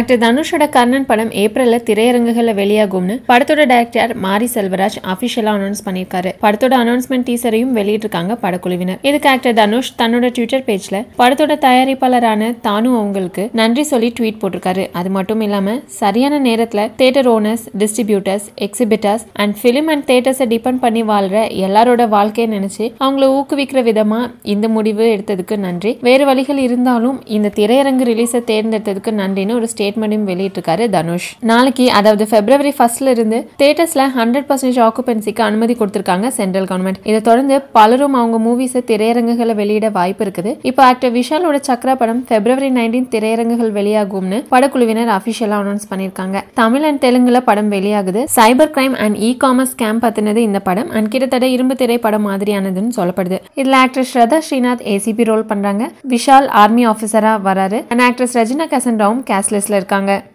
actor தனுஷோட கர்ணன் படம் ஏப்ரல்ல திரையரங்குகள்ல வெளியாகும்னு படத்தோட டைரக்டர் மாரி செல்வராஜ் அபிஷியலா அனௌன்ஸ் பண்ணியிருக்காரு படத்தோட அனௌன்ஸ்மெண்ட் டீசரையும் வெளியிட்டிருக்காங்க படக்குழுவினர் இதுக்கு ஆக்டர் தனுஷ் தன்னோட ட்விட்டர் பேஜ்ல படத்தோட தயாரிப்பாளரான தானு அவங்களுக்கு நன்றி சொல்லி ட்வீட் போட்டிருக்காரு அது மட்டும் இல்லாம சரியான நேரத்துல theatre owners distributors exhibitors and film and தேட்டர்ஸை டிபெண்ட் பண்ணி வாழ்ற எல்லாரோட வாழ்க்கையை நினைச்சு அவங்கள ஊக்குவிக்கிற விதமா இந்த முடிவு எடுத்ததுக்கு நன்றி வேறு வழிகள் இருந்தாலும் இந்த திரையரங்கு ரிலீஸை தேர்ந்தெடுத்ததுக்கு நன்றின்னு ஒரு ஸ்டேட்மெண்ட்டும் வெளியிட்டிருக்காரு தனுஷ் நாளைக்கு அதாவது பிப்ரவரி ஃபர்ஸ்ட்ல இருந்து தேட்டர்ஸ்ல ஹண்ட்ரட் பர்சன்டேஜ் ஆக்குபென்சிக்கு அனுமதி கொடுத்திருக்காங்க சென்ட்ரல் கவர்மெண்ட் இதை தொடர்ந்து பலரும் அவங்க மூவிஸை திரையரங்குகளை வெளியிட வாய்ப்பு இருக்குது இப்போ ஆக்டர் விஷாலோட சக்ரா படம் பிப்ரவரி நைன்டீன் திரையரங்குகள் வெளியாகும்னு படக்குழுவினர் அபிஷியலா அனௌன்ஸ் பண்ணியிருக்காங்க தமிழ் அண்ட் தெலுங்குல படம் வெளியாகுது cyber crime and e commerce scam பத்தினது இந்த படம் அண்ட் கிட்டத்தட்ட இரும்பு திரைப்படம் மாதிரியானதுன்னு சொல்லப்படுது இதுல actor Shraddha Srinath ACP role பண்றாங்க விஷால் ஆர்மி ஆஃபீஸரா வராரு அண்ட் ஆக்ட்ரஸ் ரஜினா கசன் ராவும் கேஸ்லெஸ்ல இருக்காங்க